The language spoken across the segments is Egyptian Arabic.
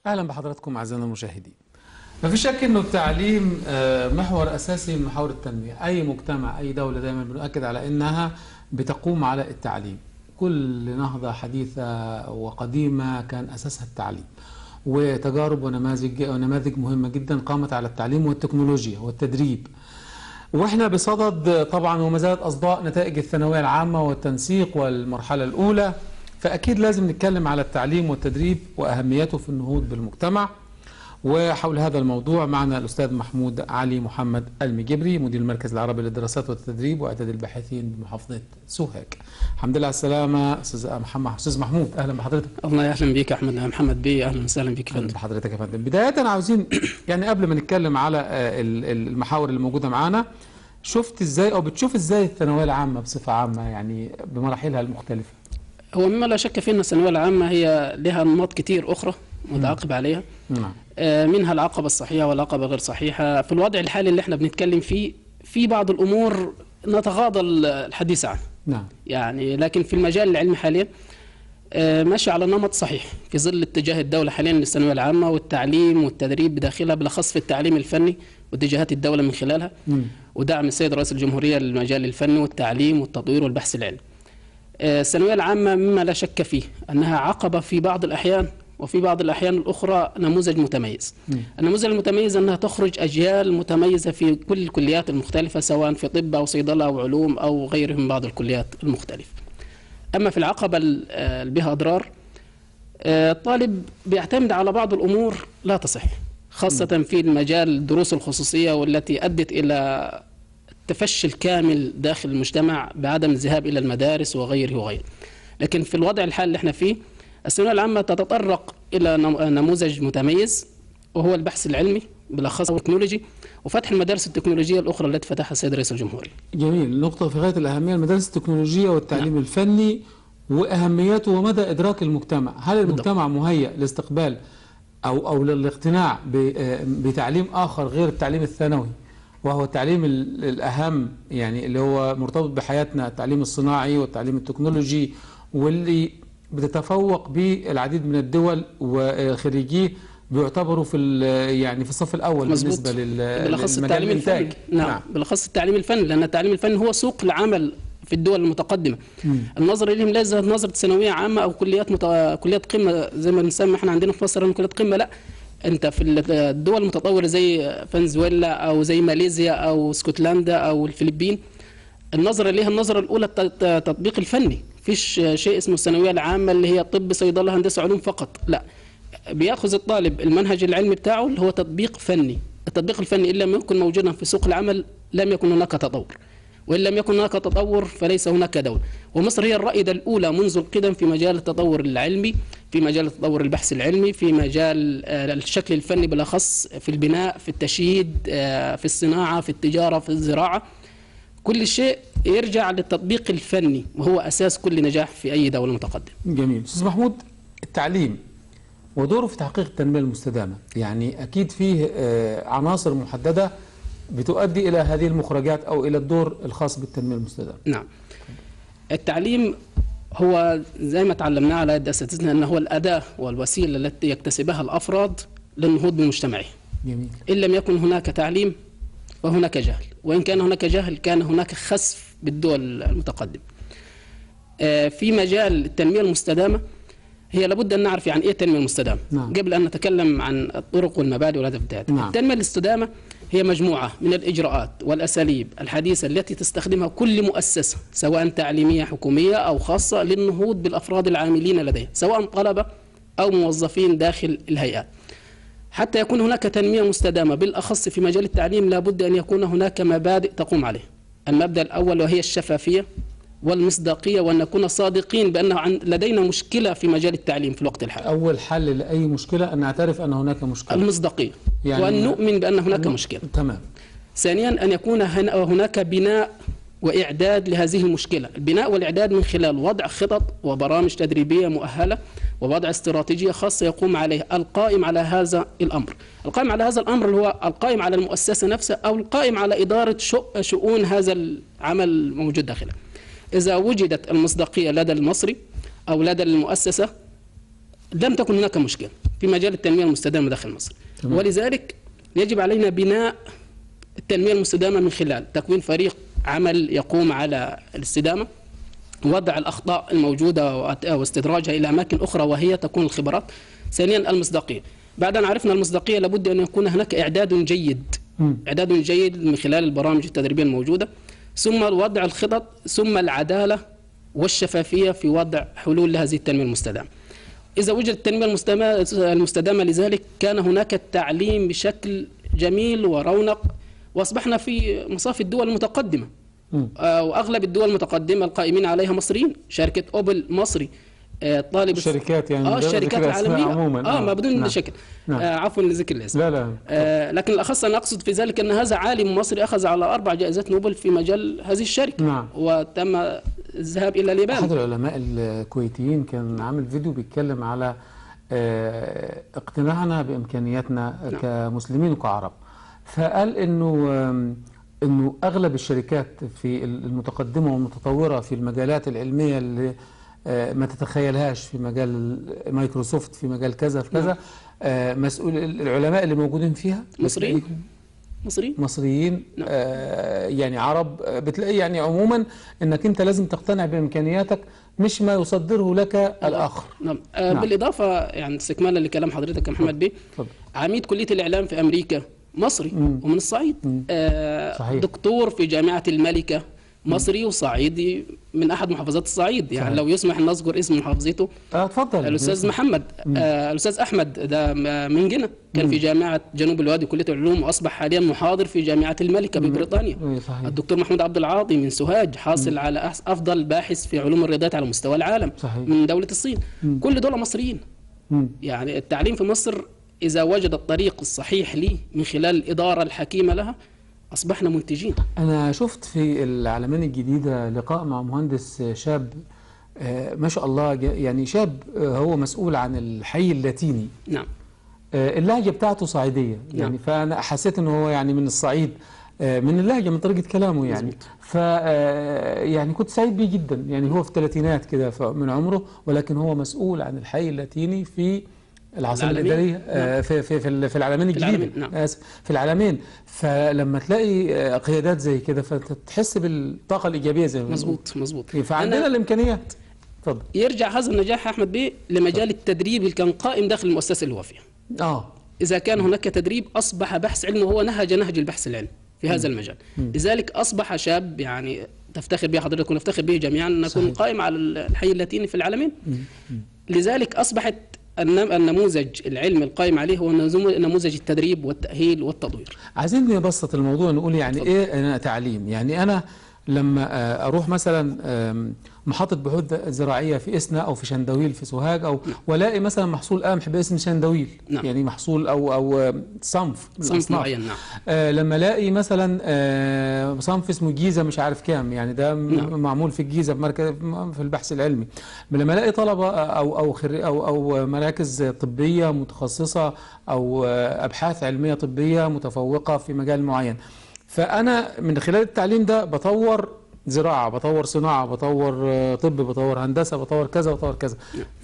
اهلا بحضراتكم اعزائنا المشاهدين. ما في شك انه التعليم آه، محور اساسي من محاور التنميه، اي مجتمع اي دوله دايما بنؤكد على انها بتقوم على التعليم. كل نهضه حديثه وقديمه كان اساسها التعليم. وتجارب ونماذج ونماذج مهمه جدا قامت على التعليم والتكنولوجيا والتدريب. واحنا بصدد طبعا وما زالت اصداء نتائج الثانويه العامه والتنسيق والمرحله الاولى فاكيد لازم نتكلم على التعليم والتدريب واهميته في النهوض بالمجتمع وحول هذا الموضوع معنا الاستاذ محمود علي محمد المجبري مدير المركز العربي للدراسات والتدريب واعداد الباحثين بمحافظه سوهاج. الحمد لله على السلامه استاذ محمد استاذ محمود اهلا بحضرتك. الله اهلا بيك يا احمد محمد بيه اهلا وسهلا بيك يا اهلا فندم بحضرتك يا فندم. بدايه عاوزين يعني قبل ما نتكلم على آه، ال- ال- المحاور اللي موجوده معانا شفت ازاي او بتشوف ازاي الثانويه العامه بصفه عامه يعني بمراحلها المختلفه. هو مما لا شك فيه ان الثانويه العامه هي لها انماط كتير اخرى متعاقب عليها نعم. آه، منها العقبه الصحيحه والعقبه غير صحيحه في الوضع الحالي اللي احنا بنتكلم فيه في بعض الامور نتغاضى الحديث عنها نعم. يعني لكن في المجال العلمي حاليا آه، ماشي على نمط صحيح في ظل اتجاه الدولة حاليا للثانوية العامة والتعليم والتدريب بداخلها بالأخص في التعليم الفني واتجاهات الدولة من خلالها مم. ودعم السيد رئيس الجمهورية للمجال الفني والتعليم والتطوير والبحث العلمي آه، الثانوية العامة مما لا شك فيه أنها عقبة في بعض الأحيان وفي بعض الأحيان الأخرى نموذج متميز مم. النموذج المتميز أنها تخرج أجيال متميزة في كل الكليات المختلفة سواء في طب أو صيدلة أو علوم أو غيرها من بعض الكليات المختلفة أما في العقبة ال- آه، اللي بها أضرار آه، الطالب بيعتمد على بعض الأمور لا تصح خاصة في المجال الدروس الخصوصية والتي أدت إلى التفشي الكامل داخل المجتمع بعدم الذهاب إلى المدارس وغيره وغيره لكن في الوضع الحالي اللي احنا فيه الثانوية العامة تتطرق إلى نم- نموذج متميز وهو البحث العلمي بالأخص التكنولوجي وفتح المدارس التكنولوجية الأخرى التي فتحها السيد رئيس الجمهورية جميل نقطة في غاية الأهمية المدارس التكنولوجية والتعليم الفني وأهميته ومدى إدراك المجتمع هل المجتمع مهيأ لاستقبال أو أو للاقتناع ب- آه، بتعليم آخر غير التعليم الثانوي وهو التعليم ال- الأهم يعني اللي هو مرتبط بحياتنا التعليم الصناعي والتعليم التكنولوجي واللي بتتفوق به العديد من الدول وخريجيه بيعتبروا في ال- يعني في الصف الأول مظبوط. بالنسبة لل بالاخص للمجال التعليم الفني الإنتاج. نعم. بالاخص التعليم الفني لان التعليم الفني هو سوق العمل في الدول المتقدمه مم. النظره اليهم ليست نظره ثانويه عامه او كليات مت... كليات قمه زي ما بنسمي احنا عندنا في مصر إنه كليات قمه لا انت في الدول المتطوره زي فنزويلا او زي ماليزيا او اسكتلندا او الفلبين النظره ليها النظره الاولى الت- الت- التطبيق الفني فيش شيء اسمه الثانويه العامه اللي هي طب صيدله هندسه علوم فقط لا بياخذ الطالب المنهج العلمي بتاعه اللي هو تطبيق فني التطبيق الفني ان لم يكن موجودا في سوق العمل لم يكن هناك تطور وان لم يكن هناك تطور فليس هناك دوله ومصر هي الرائده الاولى منذ القدم في مجال التطور العلمي في مجال التطور البحث العلمي في مجال آه، الشكل الفني بالاخص في البناء في التشييد آه، في الصناعه في التجاره في الزراعه كل شيء يرجع للتطبيق الفني وهو اساس كل نجاح في اي دوله متقدمه جميل استاذ محمود التعليم ودوره في تحقيق التنميه المستدامه يعني اكيد فيه آه، عناصر محدده بتؤدي الى هذه المخرجات او الى الدور الخاص بالتنميه المستدامه نعم التعليم هو زي ما تعلمناه على يد اساتذتنا انه هو الاداه والوسيله التي يكتسبها الافراد للنهوض بمجتمعهم جميل ان لم يكن هناك تعليم فهناك جهل وان كان هناك جهل كان هناك خسف بالدول المتقدمه آه، في مجال التنميه المستدامه هي لابد ان نعرف يعني ايه التنميه المستدامه نعم. قبل ان نتكلم عن الطرق والمبادئ والهدف بتاعتها نعم. التنميه المستدامه هي مجموعه من الاجراءات والاساليب الحديثه التي تستخدمها كل مؤسسه سواء تعليميه حكوميه او خاصه للنهوض بالافراد العاملين لديها سواء طلبه او موظفين داخل الهيئات حتى يكون هناك تنمية مستدامة بالأخص في مجال التعليم لابد أن يكون هناك مبادئ تقوم عليه المبدأ الأول وهي الشفافية والمصداقية وأن نكون صادقين بأن عن- لدينا مشكلة في مجال التعليم في الوقت الحالي اول حل لاي مشكله ان نعترف ان هناك مشكله المصداقية يعني- وأن نؤمن بأن هناك مشكلة تمام ثانيا أن يكون هن- هناك بناء وإعداد لهذه المشكلة البناء والإعداد من خلال وضع خطط وبرامج تدريبية مؤهلة ووضع استراتيجية خاصة يقوم عليها القائم على هذا الأمر القائم على هذا الأمر اللي هو القائم على المؤسسة نفسها أو القائم على إدارة شؤ- شؤون هذا العمل الموجود داخلها إذا وجدت المصداقية لدى المصري أو لدى المؤسسة لم تكن هناك مشكلة في مجال التنميه المستدامه داخل مصر تمام. ولذلك يجب علينا بناء التنميه المستدامه من خلال تكوين فريق عمل يقوم على الاستدامه وضع الاخطاء الموجوده وأت- واستدراجها الى اماكن اخرى وهي تكون الخبرات ثانيا المصداقيه بعد ان عرفنا المصداقيه لابد ان يكون هناك اعداد جيد مم. اعداد جيد من خلال البرامج التدريبيه الموجوده ثم وضع الخطط ثم العداله والشفافيه في وضع حلول لهذه التنميه المستدامه. اذا وجدت التنميه المستدامه المستدامه لذلك كان هناك التعليم بشكل جميل ورونق واصبحنا في مصاف الدول المتقدمه. مم. آه، واغلب الدول المتقدمه القائمين عليها مصريين، شركه اوبل مصري آه، طالب الشركات يعني اه من غير الشركات ذكر أسماء العالميه عموما اه ما بدون نعم. شكل نعم. آه عفوا لذكر الاسم لا لا آه، لكن الأخص أنا أقصد في ذلك أن هذا عالم مصري أخذ على أربع جائزات نوبل في مجال هذه الشركة نعم. وتم الذهاب إلى اليابان احد العلماء الكويتيين كان عامل فيديو بيتكلم على آه، اقتناعنا بامكانياتنا نعم. كمسلمين وكعرب فقال انه آم، انه اغلب الشركات في المتقدمه والمتطوره في المجالات العلميه اللي آه، ما تتخيلهاش في مجال مايكروسوفت في مجال كذا في كذا نعم. آه، مسؤول العلماء اللي موجودين فيها مصريين. بتلاقيهم مصري مصريين نعم. آه يعني عرب آه، بتلاقي يعني عموما انك انت لازم تقتنع بامكانياتك مش ما يصدره لك الاخر نعم. آه نعم. بالإضافة يعني استكمالا لكلام حضرتك يا محمد بيه اتفضل عميد كلية الإعلام في أمريكا مصري مم. ومن الصعيد مم. آه صحيح. دكتور في جامعة الملكة مصري وصعيدي من أحد محافظات الصعيد يعني صحيح. لو يسمح أن نذكر اسم محافظته آه اتفضل الاستاذ محمد آه الاستاذ احمد ده م- من جنة كان في جامعه جنوب الوادي كليه العلوم واصبح حاليا محاضر في جامعه الملكه ببريطانيا إيه، صحيح الدكتور محمود عبد العاطي من سوهاج حاصل على أحس- افضل باحث في علوم الرياضيات على مستوى العالم صحيح. من دوله الصين كل دول مصريين مم. يعني التعليم في مصر اذا وجد الطريق الصحيح ليه من خلال الاداره الحكيمه لها اصبحنا منتجين انا شفت في العلمين الجديده لقاء مع مهندس شاب آه ما شاء الله ج- يعني شاب آه هو مسؤول عن الحي اللاتيني نعم آه، اللهجة بتاعته صعيدية يعني نعم. فأنا حسيت إن هو يعني من الصعيد آه، من اللهجة من طريقة كلامه يعني مظبوط. ف آه، يعني كنت سعيد بيه جدا يعني هو في الثلاثينات كده ف- من عمره ولكن هو مسؤول عن الحي اللاتيني في العاصمة العالمين. الإدارية آه، في في في ال- في العالمين في الجديدة العالمين، نعم. آسف في العالمين فلما تلاقي آه، قيادات زي كده فتحس بالطاقة الإيجابية زي ما بنقول. مظبوط مظبوط فعندنا أنا الإمكانيات اتفضل يرجع هذا النجاح يا احمد بيه لمجال التدريب اللي كان قائم داخل المؤسسه اللي هو فيها اه إذا كان هناك تدريب أصبح بحث علمي وهو نهج نهج البحث العلمي في هذا المجال لذلك أصبح شاب يعني تفتخر به حضرتك ونفتخر به جميعا أن نكون صحيح. قائم على الحي اللاتيني في العالمين لذلك أصبحت النم- النموذج العلمي القائم عليه هو نزوم- نموذج التدريب والتأهيل والتطوير عايزين نبسط الموضوع نقول يعني ايه انا تعليم يعني انا لما آه، اروح مثلا آم، محطه بحوث زراعيه في اسنا او في شندويل في سوهاج او والاقي مثلا محصول قمح باسم شندويل نعم. يعني محصول او او آه، صنف من صنف الأصناف. معين نعم آه لما الاقي مثلا آه صنف اسمه الجيزه مش عارف كام يعني ده م- نعم. معمول في الجيزه في مركز في البحث العلمي لما الاقي طلبه او او خري او او مراكز طبيه متخصصه او آه ابحاث علميه طبيه متفوقه في مجال معين فانا من خلال التعليم ده بطور زراعه بطور صناعه بطور آه، طب بطور هندسه بطور كذا بطور كذا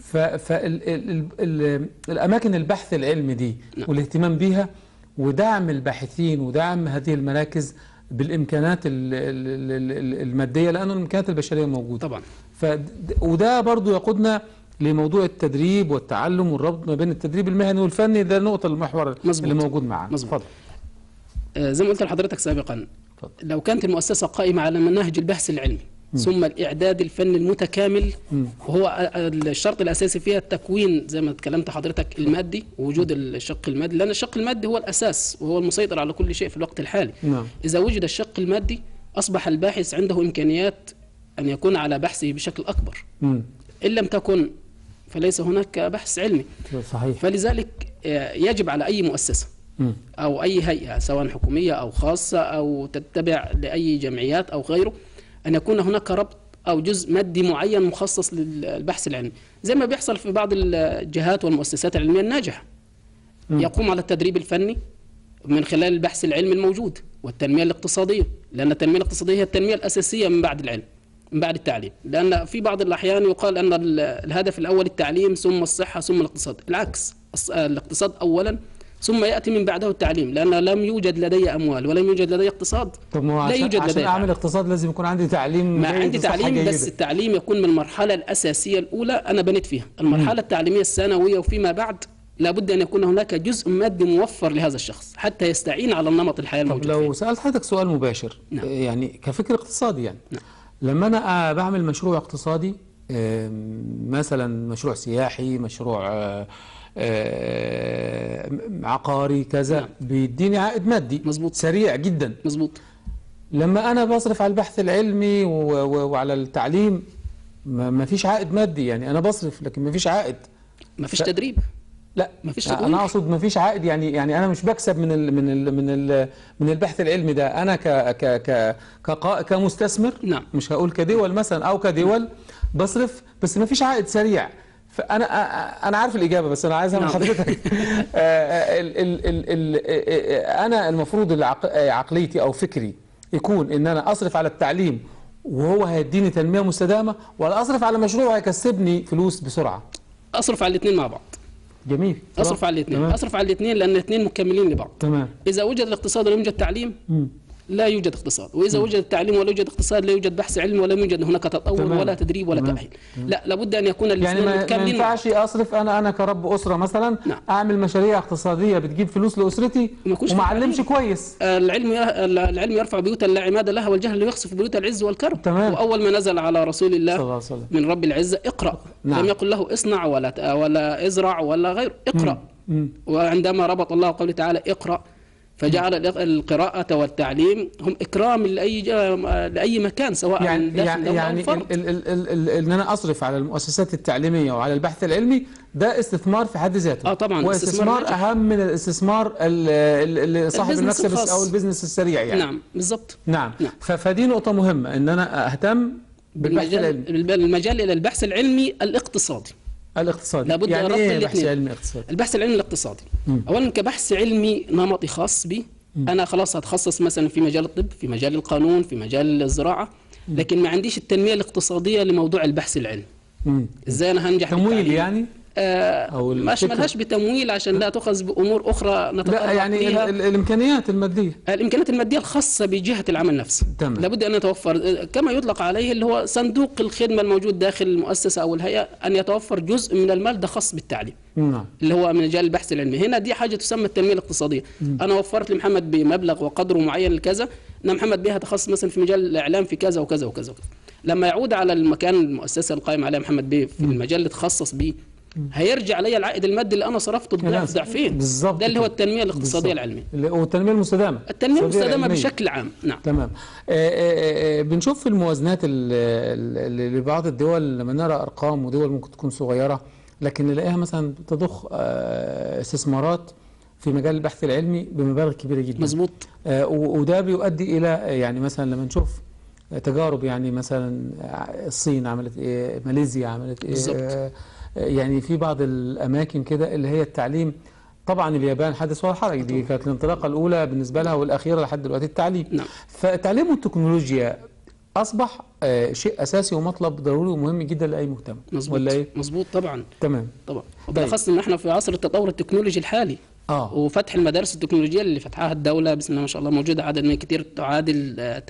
فالاماكن البحث العلمي دي نعم. والاهتمام بيها ودعم الباحثين ودعم هذه المراكز بالامكانات ال- ال- ال- ال- الماديه لانه الامكانات البشريه موجوده طبعا ف وده برضو يقودنا لموضوع التدريب والتعلم والربط ما بين التدريب المهني والفني ده النقطه المحور مظبوط. اللي موجود معانا مظبوط. اتفضل آه، زي ما قلت لحضرتك سابقا اتفضل. لو كانت المؤسسة قائمة على مناهج البحث العلمي ثم الإعداد الفني المتكامل مم. وهو الشرط الأساسي فيها التكوين زي ما اتكلمت حضرتك المادي وجود الشق المادي لأن الشق المادي هو الأساس وهو المسيطر على كل شيء في الوقت الحالي نعم إذا وجد الشق المادي أصبح الباحث عنده إمكانيات أن يكون على بحثه بشكل أكبر مم. إن لم تكن فليس هناك بحث علمي صحيح فلذلك آه، يجب على أي مؤسسة مم. أو أي هيئة سواء حكومية أو خاصة أو تتبع لأي جمعيات أو غيره أن يكون هناك ربط أو جزء مادي معين مخصص للبحث العلمي زي ما بيحصل في بعض الجهات والمؤسسات العلمية الناجحة مم. يقوم على التدريب الفني من خلال البحث العلمي الموجود والتنمية الاقتصادية لأن التنمية الاقتصادية هي التنمية الأساسية من بعد العلم من بعد التعليم لأن في بعض الأحيان يقال أن ال- الهدف الأول التعليم ثم الصحة ثم الاقتصاد العكس الص- الاقتصاد اولا ثم ياتي من بعده التعليم لان لم يوجد لدي اموال ولم يوجد لدي اقتصاد طب ما هو لا عشان, يوجد عشان لدي اعمل تعليم. اقتصاد لازم يكون عندي تعليم ما جيد عندي وصحة تعليم بس جيدة. التعليم يكون من المرحله الاساسيه الاولى انا بنيت فيها المرحله التعليميه الثانويه وفيما بعد لابد ان يكون هناك جزء مادي موفر لهذا الشخص حتى يستعين على النمط الحياه طب الموجود لو فيه. سالت حضرتك سؤال مباشر نعم. آه، يعني كفكر اقتصادي يعني نعم. لما انا آه، بعمل مشروع اقتصادي آم، مثلا مشروع سياحي مشروع آه، آه، عقاري كذا نعم. بيديني عائد مادي مظبوط. سريع جدا مظبوط لما انا بصرف على البحث العلمي و- و- وعلى التعليم ما ما فيش عائد مادي يعني انا بصرف لكن ما فيش عائد ما فيش ف- تدريب لا مفيش تطوير. انا اقصد ما فيش عائد يعني يعني انا مش بكسب من ال من ال من ال من البحث العلمي ده انا ك ك ك كقا- كمستثمر نعم. مش هقول كدول مثلا او كدول بصرف بس ما فيش عائد سريع فانا أ- أ- انا عارف الاجابه بس انا عايزها من نعم. حضرتك آه، ال- ال- ال- ال- آه، انا المفروض العق- آه، عقليتي او فكري يكون ان انا اصرف على التعليم وهو هيديني تنميه مستدامه ولا اصرف على مشروع هيكسبني فلوس بسرعه اصرف على الاثنين مع بعض جميل اصرف على الاثنين تمام. اصرف على الاثنين لان الاثنين مكملين لبعض تمام اذا وجد الاقتصاد ولم يوجد تعليم مم. لا يوجد اقتصاد واذا وجد التعليم ولا يوجد اقتصاد لا يوجد بحث علمي ولا يوجد هناك تطور تمام. ولا تدريب ولا تمام. تاهيل لا لابد ان يكون يعني الاثنين ما, ما متكاملين مع بعض. ينفعش اصرف انا انا كرب اسره مثلا نعم. اعمل مشاريع اقتصاديه بتجيب فلوس لاسرتي وما يكونش وما في اعلمش تعليم. كويس العلم العلم يرفع بيوتا لا عماد لها والجهل يخسف بيوت العز والكرم تمام. واول ما نزل على رسول صلى الله الله عليه وسلم من رب العزه اقرا نعم. لم يقل له اصنع ولا ولا ازرع ولا غيره اقرا مم. وعندما ربط الله قوله تعالى اقرا فجعل الإق- القراءة والتعليم هم إكرام لأي جا- لأي مكان سواء يعني داخل يعني, دولة أو يعني فرد. ال ال ال ال ان انا اصرف على المؤسسات التعليميه وعلى البحث العلمي ده استثمار في حد ذاته آه طبعاً، واستثمار استثمار ناجح. اهم من الاستثمار ال- ال- اللي صاحب البزنس المكسب الخاص. او البزنس السريع يعني نعم بالضبط نعم, نعم. ف- فدي نقطه مهمه ان انا اهتم بالبحث العلمي بالمجال المجال إلى البحث العلمي الاقتصادي الاقتصادي لابد يعني ربط ايه بحث الاثنين. علمي اقتصادي البحث العلمي الاقتصادي مم. اولا كبحث علمي نمطي خاص بي انا خلاص هتخصص مثلا في مجال الطب في مجال القانون في مجال الزراعه لكن ما عنديش التنميه الاقتصاديه لموضوع البحث العلمي مم. ازاي انا هنجح تمويل بالتعليم؟ يعني آه أو ما الفكرة. اشملهاش بتمويل عشان لا تؤخذ بامور اخرى نتطرق لا يعني ال ليها. ال الامكانيات الماديه الامكانيات الماديه الخاصه بجهه العمل نفسه تمام. لابد ان يتوفر كما يطلق عليه اللي هو صندوق الخدمه الموجود داخل المؤسسه او الهيئه ان يتوفر جزء من المال ده خاص بالتعليم نعم اللي هو من مجال البحث العلمي هنا دي حاجه تسمى التنميه الاقتصاديه انا وفرت لمحمد بمبلغ وقدره معين لكذا ان محمد بها تخصص مثلا في مجال الاعلام في كذا وكذا وكذا وكذا لما يعود على المكان المؤسسه القائم عليها محمد بيه في المجال اللي تخصص بيه هيرجع لي العائد المادي اللي انا صرفته كلام. ضعف ضعفين بالظبط ده اللي هو كده. التنميه الاقتصاديه بالظبط. العلميه اللي- والتنميه المستدامه التنميه الاقتصادية المستدامه العلمية. بشكل عام نعم تمام آه، آه، آه، بنشوف في الموازنات ال- ال- اللي لبعض الدول لما نرى ارقام ودول ممكن تكون صغيره لكن نلاقيها مثلا تضخ آه، استثمارات في مجال البحث العلمي بمبالغ كبيره جدا مظبوط آه، و- وده بيؤدي الى آه، يعني مثلا لما نشوف تجارب يعني مثلا الصين عملت ايه ماليزيا عملت ايه بالظبط. آه، يعني في بعض الاماكن كده اللي هي التعليم طبعا اليابان حدث ولا حرج دي كانت الانطلاقه الاولى بالنسبه لها والاخيره لحد دلوقتي التعليم نعم. فالتعليم والتكنولوجيا اصبح آه، شيء اساسي ومطلب ضروري ومهم جدا لاي مجتمع مظبوط ولا ايه مظبوط طبعا تمام طبعا وبالاخص ان احنا في عصر التطور التكنولوجي الحالي اه وفتح المدارس التكنولوجيه اللي فتحها الدوله بسم الله ما شاء الله موجوده عدد من كتير تعادل آه،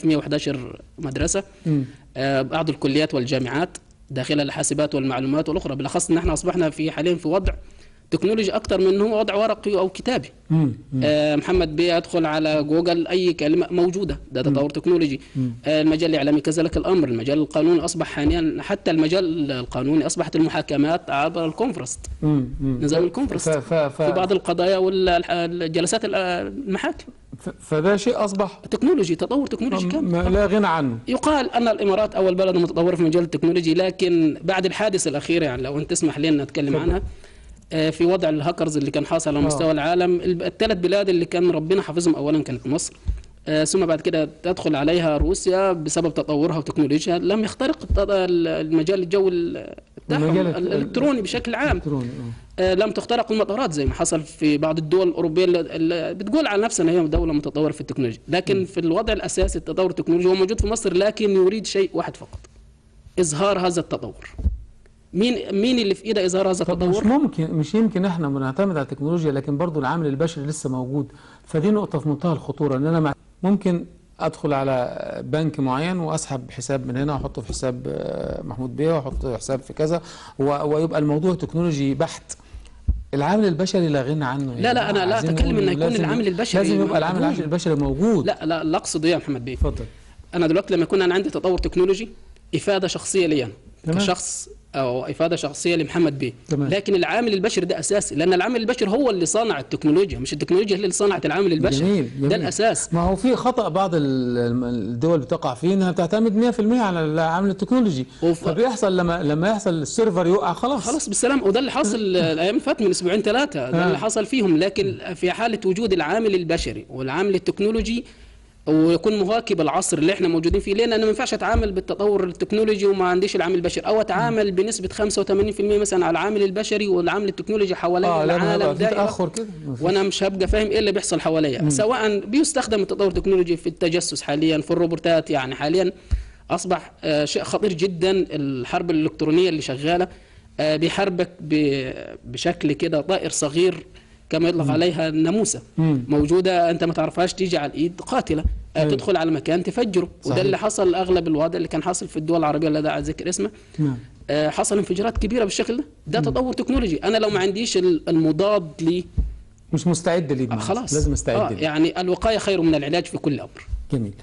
3111 مدرسه مم. آه، بعض الكليات والجامعات داخلها الحاسبات والمعلومات والاخرى بالاخص ان احنا اصبحنا في حاليا في وضع تكنولوجي اكثر من هو وضع ورقي او كتابي مم. مم. آه، محمد بيه يدخل على جوجل اي كلمه موجوده ده تطور تكنولوجي آه، المجال الاعلامي كذلك الامر المجال القانوني اصبح حاليا حتى المجال القانوني اصبحت المحاكمات عبر الكونفرست مم. مم. نظام ف- الكونفرست ف- ف- في بعض القضايا والجلسات المحاكم ف- فده شيء اصبح تكنولوجي تطور تكنولوجي كامل ما لا غنى عنه يقال ان الامارات اول بلد متطور في مجال التكنولوجي لكن بعد الحادث الاخير يعني لو انت تسمح لي ان نتكلم تفضل. عنها آه، في وضع الهاكرز اللي كان حاصل على آه. مستوى العالم الب- الثلاث بلاد اللي كان ربنا حافظهم اولا كانت مصر آه، ثم بعد كده تدخل عليها روسيا بسبب تطورها وتكنولوجيا لم يخترق الت- المجال الجو ال- بتاعهم المجال ال- الالكتروني بشكل عام الكتروني آه. آه، لم تخترق المطارات زي ما حصل في بعض الدول الاوروبيه اللي- اللي بتقول على نفسها ان هي دوله متطوره في التكنولوجيا لكن في الوضع الاساسي التطور التكنولوجي هو موجود في مصر لكن يريد شيء واحد فقط اظهار هذا التطور مين مين اللي في ايده ازاله هذا طب مش التطور ممكن مش يمكن احنا بنعتمد على التكنولوجيا لكن برضو العامل البشري لسه موجود فدي نقطة في منتهى الخطورة ان انا مع- ممكن ادخل على بنك معين واسحب حساب من هنا واحطه في حساب آه، محمود بيه واحط حساب في كذا و- ويبقى الموضوع تكنولوجي بحت العامل البشري لا غنى عنه لا، لا، أنا لا عايزين أتكلم نقول إن يكون لازم- العامل البشري لازم يبقى العامل موجود. البشري موجود لا لا لا اقصد ايه يا محمد بيه اتفضل انا دلوقتي لما يكون انا عندي تطور تكنولوجي افاده شخصيه لي انا تمام. كشخص او افاده شخصيه لمحمد بيه تمام. لكن العامل البشري ده اساسي لان العامل البشري هو اللي صنع التكنولوجيا مش التكنولوجيا هي اللي صنعت العامل البشري جميل جميل ده الاساس ما هو في خطأ بعض ال- الم- الدول بتقع فيه انها بتعتمد 100% على العامل التكنولوجي وف- فبيحصل لما لما يحصل السيرفر يقع خلاص خلاص بالسلام وده اللي حصل الايام اللي فاتت من اسبوعين ثلاثه ده آه. اللي حصل فيهم لكن في حاله وجود العامل البشري والعامل التكنولوجي ويكون مواكب العصر اللي احنا موجودين فيه لان انا ما ينفعش اتعامل بالتطور التكنولوجي وما عنديش العامل البشري او اتعامل بنسبه 85% مثلا على العامل البشري والعامل التكنولوجي حوالين اه لما العالم يبقى في دائرة تاخر كده مفيش. وانا مش هبقى فاهم ايه اللي بيحصل حواليا سواء بيستخدم التطور التكنولوجي في التجسس حاليا في الروبوتات يعني حاليا اصبح آه، شيء خطير جدا الحرب الالكترونيه اللي شغاله آه، بيحاربك ب- بشكل كده طائر صغير كما يطلق عليها الناموسه مم. موجوده انت ما تعرفهاش تيجي على الايد قاتله آه، أيوة. تدخل على مكان تفجره صحيح. وده اللي حصل اغلب الوضع اللي كان حاصل في الدول العربيه لا داعي ذكر اسمه نعم آه، حصل انفجارات كبيره بالشكل ده ده تطور تكنولوجي انا لو ما عنديش ال- المضاد ليه مش مستعد ليه آه، بمعنى. خلاص لازم آه استعد ليه يعني الوقايه خير من العلاج في كل امر جميل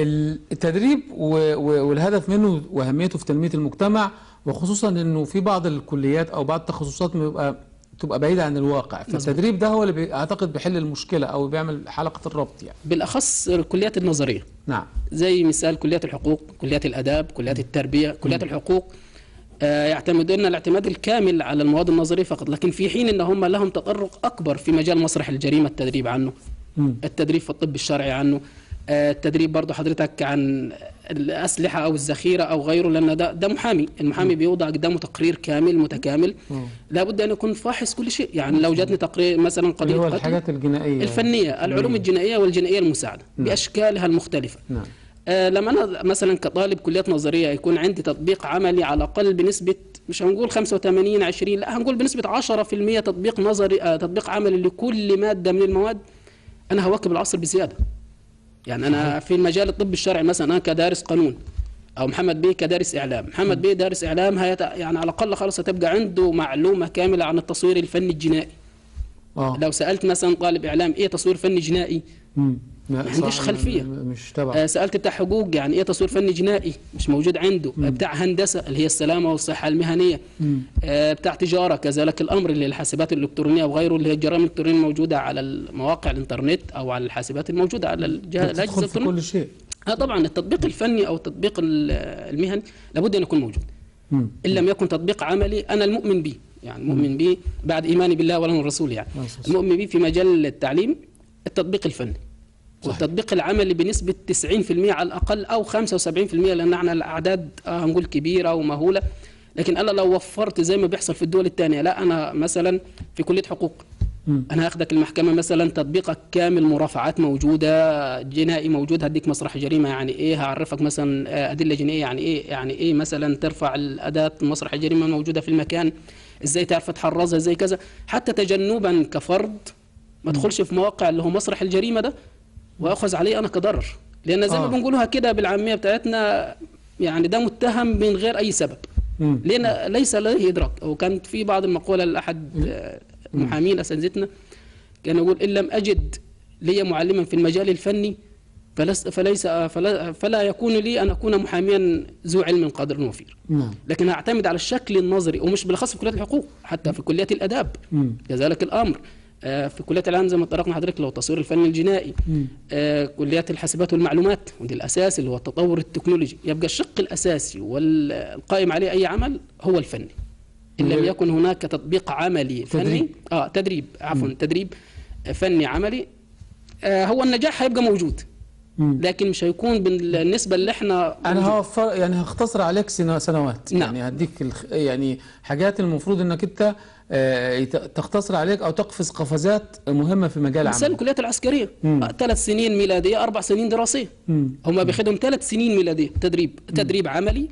التدريب و- و- والهدف منه واهميته في تنميه المجتمع وخصوصا انه في بعض الكليات او بعض التخصصات بيبقى تبقى بعيده عن الواقع فالتدريب ده هو اللي بي- اعتقد بيحل المشكله او بيعمل حلقه الربط يعني بالاخص الكليات النظريه نعم زي مثال كليات الحقوق كليات الاداب كليات التربيه كليات الحقوق آه، يعتمدون الاعتماد الكامل على المواد النظريه فقط لكن في حين ان هم لهم تطرق اكبر في مجال مسرح الجريمه التدريب عنه مم. التدريب في الطب الشرعي عنه آه، التدريب برضه حضرتك عن الاسلحه او الذخيره او غيره لان ده ده محامي المحامي بيوضع قدامه تقرير كامل متكامل مم. لابد ان يكون فاحص كل شيء يعني لو جاتني تقرير مثلا اللي قضيه هو قتل الحاجات الجنائيه الفنيه العلوم الجنائيه والجنائيه المساعده باشكالها المختلفه نعم آه، لما انا مثلا كطالب كليات نظريه يكون عندي تطبيق عملي على الاقل بنسبه مش هنقول 85 20 لا هنقول بنسبه 10% تطبيق نظري آه، تطبيق عملي لكل ماده من المواد انا هواكب العصر بزياده يعني انا في مجال الطب الشرعي مثلا انا كدارس قانون او محمد بيه كدارس اعلام محمد بيه دارس اعلام هيت... يعني على الاقل خالص هتبقى عنده معلومه كامله عن التصوير الفني الجنائي اه لو سالت مثلا طالب اعلام ايه تصوير فني جنائي مم. لا، ما عندوش صح، خلفية. م- م- مش تبع آه، سالت بتاع حقوق يعني ايه تصوير فني جنائي مش موجود عنده آه، بتاع هندسه اللي هي السلامه والصحه المهنيه مم. آه، بتاع تجاره كذلك الامر اللي هي الحاسبات الالكترونيه وغيره اللي هي الجرائم الالكترونيه الموجوده على المواقع الانترنت او على الحاسبات الموجوده على الجهاز الاجهزه تدخل في الالكترونيه كل شيء اه طبعا التطبيق الفني او التطبيق ال- المهني لابد ان يكون موجود مم. ان لم يكن تطبيق عملي انا المؤمن به يعني مؤمن به بعد ايماني بالله وله الرسول يعني عليه الصلاة المؤمن به في مجال التعليم التطبيق الفني صحيح. والتطبيق العملي بنسبة 90% على الأقل أو 75% لأن احنا الأعداد آه هنقول كبيرة ومهولة لكن أنا لو وفرت زي ما بيحصل في الدول الثانية لا أنا مثلا في كلية حقوق مم. أنا هاخدك المحكمة مثلا تطبيقك كامل مرافعات موجودة جنائي موجود هديك مسرح جريمة يعني إيه هعرفك مثلا آه، أدلة جنائية يعني إيه يعني إيه مثلا ترفع الأداة مسرح الجريمة الموجودة في المكان إزاي تعرف تحرزها إزاي كذا حتى تجنبا كفرد ما ادخلش في مواقع اللي هو مسرح الجريمة ده واخذ عليه انا كضرر لان زي ما آه. بنقولها كده بالعاميه بتاعتنا يعني ده متهم من غير اي سبب مم. لان ليس لديه ادراك وكانت في بعض المقوله لاحد آه، المحامين اساتذتنا كان يقول ان لم اجد لي معلما في المجال الفني فلس فليس فلا, فلا يكون لي ان اكون محاميا ذو علم قدر وفير نعم لكن اعتمد على الشكل النظري ومش بالاخص في كليات الحقوق حتى في كليات الاداب مم. كذلك الامر آه، في كليات العلم زي ما طرقنا حضرتك لو التصوير الفني الجنائي مم. آه، كليات الحاسبات والمعلومات ودي الاساس اللي هو التطور التكنولوجي يبقى الشق الاساسي والقائم عليه اي عمل هو الفني ان لم و- يكن هناك تطبيق عملي فني تدريب. اه تدريب عفوا تدريب فني عملي آه هو النجاح هيبقى موجود مم. لكن مش هيكون بالنسبه اللي احنا انا هوفر يعني هختصر عليك سنو- سنوات نعم. يعني هديك الخ... يعني حاجات المفروض انك انت آه، يت- تختصر عليك او تقفز قفزات مهمه في مجال مثال عملك الكليات العسكريه مم. آه، ثلاث سنين ميلاديه اربع سنين دراسيه مم. هم بياخدهم ثلاث سنين ميلاديه تدريب تدريب عملي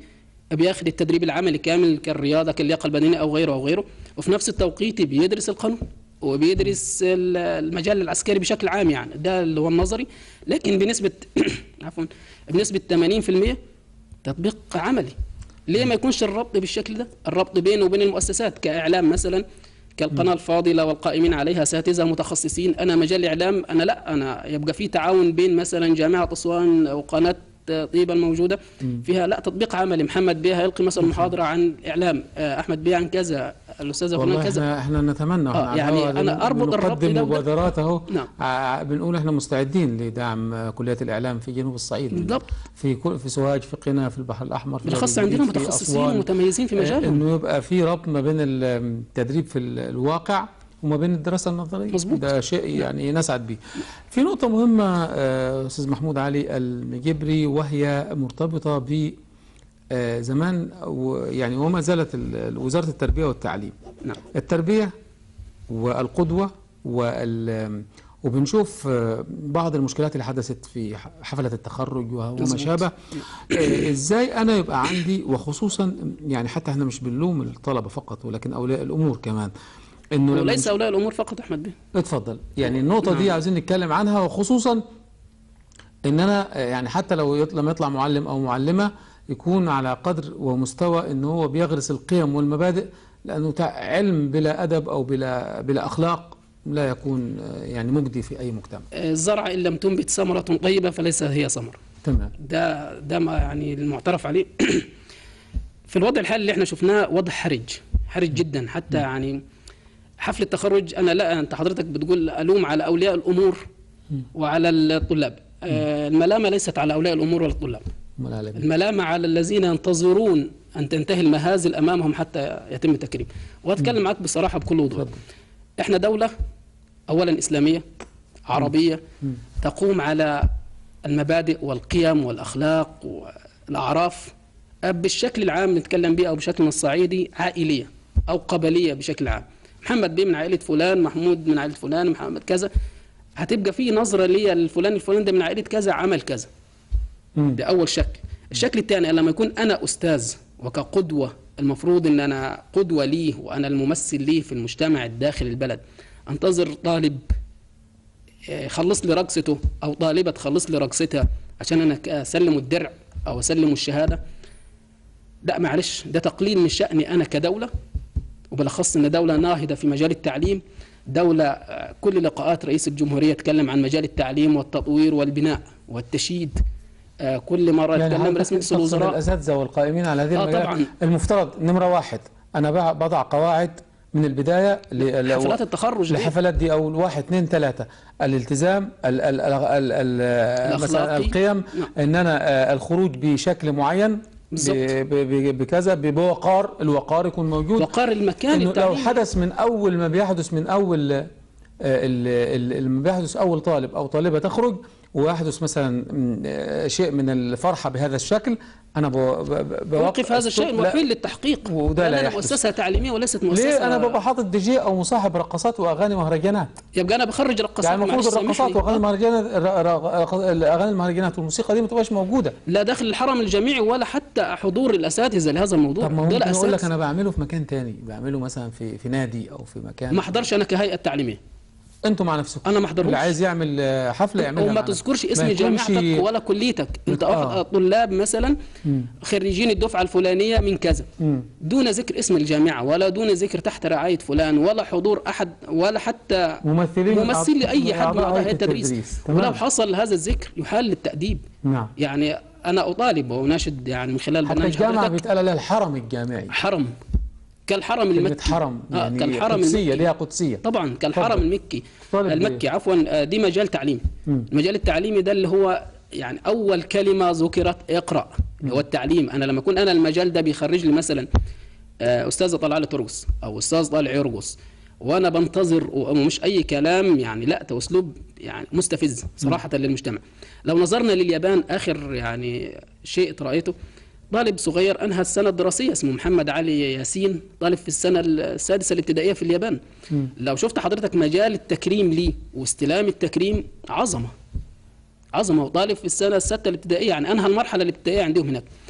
بياخد التدريب العملي كامل كالرياضه كاللياقه البدنيه او غيره او غيره وفي نفس التوقيت بيدرس القانون وبيدرس ال- المجال العسكري بشكل عام يعني ده اللي هو النظري لكن بنسبه عفوا بنسبه 80% تطبيق عملي ليه ما يكونش الربط بالشكل ده الربط بينه وبين المؤسسات كاعلام مثلا كالقناه الفاضله والقائمين عليها اساتذه متخصصين انا مجال الاعلام انا لا انا يبقى في تعاون بين مثلا جامعه اسوان وقناه طيبه الموجوده فيها لا تطبيق عملي محمد بيه هيلقي مثلا محاضره عن الاعلام آه، احمد بيه عن كذا الاستاذه فلان والله كذا احنا احنا نتمنى آه، وإحنا على يعني الهواء أنا أربط الربط بنقدم ده وده. مبادرات اهو نعم. ع- بنقول احنا مستعدين لدعم آه، كليه الاعلام في جنوب الصعيد بالضبط. في كل في سوهاج في قنا في البحر الاحمر في بالاخص وادي عندنا الجديد، في متخصصين أسوان. ومتميزين في آه، مجالهم انه يبقى في ربط ما بين التدريب في ال- الواقع وما بين الدراسه النظريه مظبوط. ده شيء يعني نسعد به في نقطه مهمه آه، استاذ محمود علي المجبري وهي مرتبطه ب آه، زمان و- يعني وما زالت ال- وزاره التربيه والتعليم نعم التربية والقدوة وال وبنشوف آه، بعض المشكلات اللي حدثت في ح- حفلة التخرج وما مظبوط. شابه آه، ازاي انا يبقى عندي وخصوصا يعني حتى احنا مش بنلوم الطلبة فقط ولكن اولياء الامور كمان انه لما وليس نش- اولياء الامور فقط احمد بيه اتفضل يعني النقطة دي عايزين نتكلم عنها وخصوصا ان انا آه، يعني حتى لو يط- لما يطلع معلم او معلمة يكون على قدر ومستوى ان هو بيغرس القيم والمبادئ لانه تع- علم بلا ادب او بلا بلا اخلاق لا يكون آه، يعني مجدي في اي مجتمع آه، الزرع ان لم تنبت ثمره طيبه فليس هي ثمره تمام ده ده ما يعني المعترف عليه في الوضع الحالي اللي احنا شفناه وضع حرج حرج جدا حتى يعني حفل التخرج انا لا انت حضرتك بتقول الوم على اولياء الامور وعلى الطلاب آه، الملامه ليست على اولياء الامور ولا الطلاب أمال على مين؟ الملامه على الذين ينتظرون ان تنتهي المهازل امامهم حتى يتم التكريم واتكلم معك بصراحه بكل وضوح اتفضل. احنا دوله اولا اسلاميه عربيه تقوم على المبادئ والقيم والاخلاق والاعراف بالشكل العام نتكلم به او بشكلنا الصعيدي عائليه او قبليه بشكل عام محمد بيه من عائله فلان محمود من عائله فلان محمد كذا هتبقى في نظره ليا للفلان الفلان ده من عائله كذا عمل كذا مم. ده اول شكل الشكل الثاني لما يكون انا استاذ وكقدوه المفروض ان انا قدوه ليه وانا الممثل ليه في المجتمع الداخل البلد انتظر طالب آه، يخلص لي رقصته او طالبه تخلص لي رقصتها عشان انا ك- اسلم الدرع او اسلم الشهاده لا معلش ده تقليل من شاني انا كدوله وبالاخص ان دوله ناهضه في مجال التعليم دوله آه، كل لقاءات رئيس الجمهوريه تكلم عن مجال التعليم والتطوير والبناء والتشييد آه، كل مره يعني يتكلم حضرتك رئيس مجلس تقصد الوزراء الاساتذه والقائمين على هذه آه، المجالات طبعاً. المفترض نمره واحد انا بع- بضع قواعد من البدايه ل- ل- حفلات التخرج دي. الحفلات دي او واحد اثنين ثلاثه الالتزام ال ال ال ال ال مثلا الأخلاقي. القيم نعم. ان انا آه، الخروج بشكل معين ب- بالظبط. ب- ب- بكذا بوقار الوقار يكون موجود وقار المكان انه لو التعليمي حدث من اول ما بيحدث من اول آه، ال- ال- لما بيحدث اول طالب او طالبه تخرج ويحدث مثلا م، آه، شيء من الفرحه بهذا الشكل انا ب- ب- بوقف وقف هذا الشيء لا، الوحيد للتحقيق وده لا لأن أنا يحدث. مؤسسه تعليميه وليست مؤسسه ليه انا ببقى حاطط دي جي او مصاحب رقصات واغاني مهرجانات يبقى انا بخرج رقصات يعني المفروض معلش الرقصات سامحني. واغاني آه. المهرجانات الر- ر- الاغاني المهرجانات والموسيقى دي ما تبقاش موجوده لا داخل الحرم الجامعي ولا حتى حضور الاساتذه لهذا الموضوع طب ما هو ده ممكن الاساس اقول لك انا بعمله في مكان تاني بعمله مثلا في في نادي او في مكان ما احضرش انا كهيئه تعليميه انتوا مع نفسكم انا ما احضرهوش اللي عايز يعمل آه، حفله يعملها وما مع نفسه. تذكرش ما اسم يكونش- جامعتك ولا كليتك انت آه. واحد طلاب مثلا خريجين الدفعه الفلانيه من كذا مم. دون ذكر اسم الجامعه ولا دون ذكر تحت رعايه فلان ولا حضور احد ولا حتى ممثلين من ممثل أعضاء- لاي من حد من أعضاء اعضاء هيئة التدريس تمام. ولو حصل هذا الذكر يحال للتاديب نعم يعني انا اطالب واناشد يعني من خلال حتى برنامج الجامعه حضرتك بيتقال عليها الحرم الجامعي حرم كالحرم كلمه المكي حرم آه يعني كالحرم قدسيه المكي ليها قدسيه طبعا كالحرم اتفضل. المكي طالب المكي عفوا آه، دي مجال تعليمي مم. المجال التعليمي ده اللي هو يعني اول كلمه ذكرت اقرا اللي هو التعليم انا لما اكون انا المجال ده بيخرج لي مثلا آه، استاذه طلعت ترقص او استاذ طالع يرقص وانا بنتظر ومش اي كلام يعني لا ده اسلوب يعني مستفز صراحه للمجتمع لو نظرنا لليابان اخر يعني شيء رايته طالب صغير انهى السنه الدراسيه اسمه محمد علي ياسين طالب في السنه السادسه الابتدائيه في اليابان لو شفت حضرتك مجال التكريم ليه واستلام التكريم عظمه عظمه وطالب في السنه السادسه الابتدائيه يعني انهى المرحله الابتدائيه عندهم هناك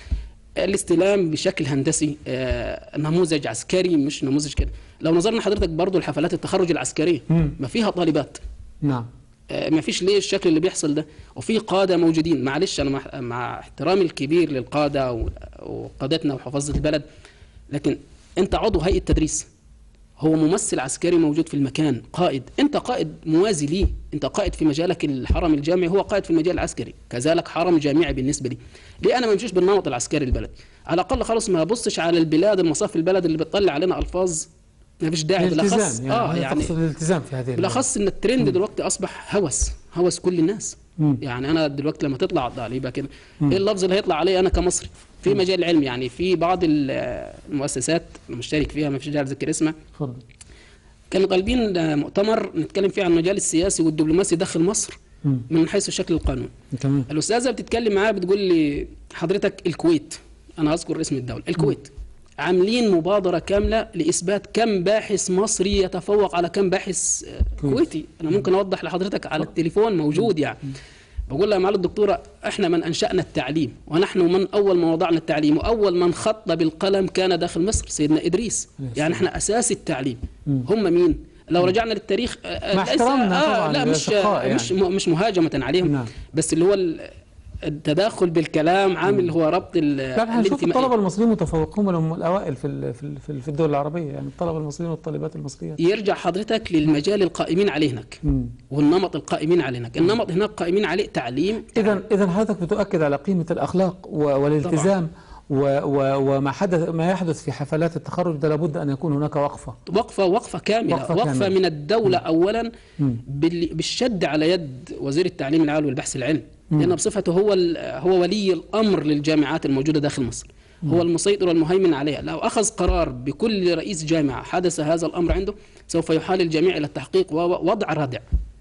الاستلام بشكل هندسي آه، نموذج عسكري مش نموذج كده لو نظرنا حضرتك برضو لحفلات التخرج العسكريه مم. ما فيها طالبات نعم آه، ما فيش ليه الشكل اللي بيحصل ده وفي قاده موجودين معلش انا مع, مع احترامي الكبير للقاده و- وقادتنا وحفاظه البلد لكن انت عضو هيئه تدريس هو ممثل عسكري موجود في المكان قائد انت قائد موازي ليه انت قائد في مجالك الحرم الجامعي هو قائد في المجال العسكري كذلك حرم جامعي بالنسبه لي ليه انا ما امشيش بالنمط العسكري البلد على الاقل خلاص ما ابصش على البلاد المصاف البلد اللي بتطلع علينا الفاظ ما فيش داعي بالاخص الالتزام يعني, اه يعني يعني تقصد الالتزام في هذه بالاخص ان الترند دلوقتي اصبح هوس هوس كل الناس مم. يعني انا دلوقتي لما تطلع على يبقى كده ايه اللفظ اللي هيطلع عليه انا كمصري في مجال العلم يعني في بعض ال- المؤسسات المشترك فيها ما فيش داعي اذكر اسمها تفضل كانوا طالبين آه، مؤتمر نتكلم فيه عن المجال السياسي والدبلوماسي داخل مصر مم. من حيث الشكل القانوني تمام الاستاذه بتتكلم معايا بتقول لي حضرتك الكويت انا اذكر اسم الدوله الكويت عاملين مبادره كامله لاثبات كم باحث مصري يتفوق على كم باحث آه، كويت. كويتي انا ممكن اوضح لحضرتك على التليفون موجود يعني بقول لها يا معالي الدكتوره احنا من انشانا التعليم ونحن من اول ما وضعنا التعليم واول من خط بالقلم كان داخل مصر سيدنا ادريس عليه يعني احنا اساس التعليم مم. هم مين لو رجعنا للتاريخ آه، مع ليس- احترامنا آه طبعاً لا مش للأشقاء يعني. مش مش مهاجمه عليهم نعم. بس اللي هو ال- التداخل بالكلام عامل هو ربط ال- لا احنا نشوف الانتمائية. الطلبه المصريين متفوقون هم الاوائل في ال- في ال- في ال- في الدول العربيه يعني الطلبه المصريين والطالبات المصريات يرجع حضرتك للمجال القائمين عليه هناك مم. والنمط القائمين عليه هناك النمط هناك قائمين عليه تعليم اذا اذا حضرتك بتؤكد على قيمه الاخلاق و- والالتزام و و وما حدث ما يحدث في حفلات التخرج ده لابد ان يكون هناك وقفه وقفة وقفة كاملة وقفة وقفة, كاملة. من الدولة أولا مم. بال- بالشد على يد وزير التعليم العالي والبحث العلمي لأنه بصفته هو ال- هو ولي الأمر للجامعات الموجودة داخل مصر هو المسيطر والمهيمن عليها لو أخذ قرار بكل رئيس جامعة حدث هذا الأمر عنده سوف يحال الجميع إلى التحقيق ووضع رادع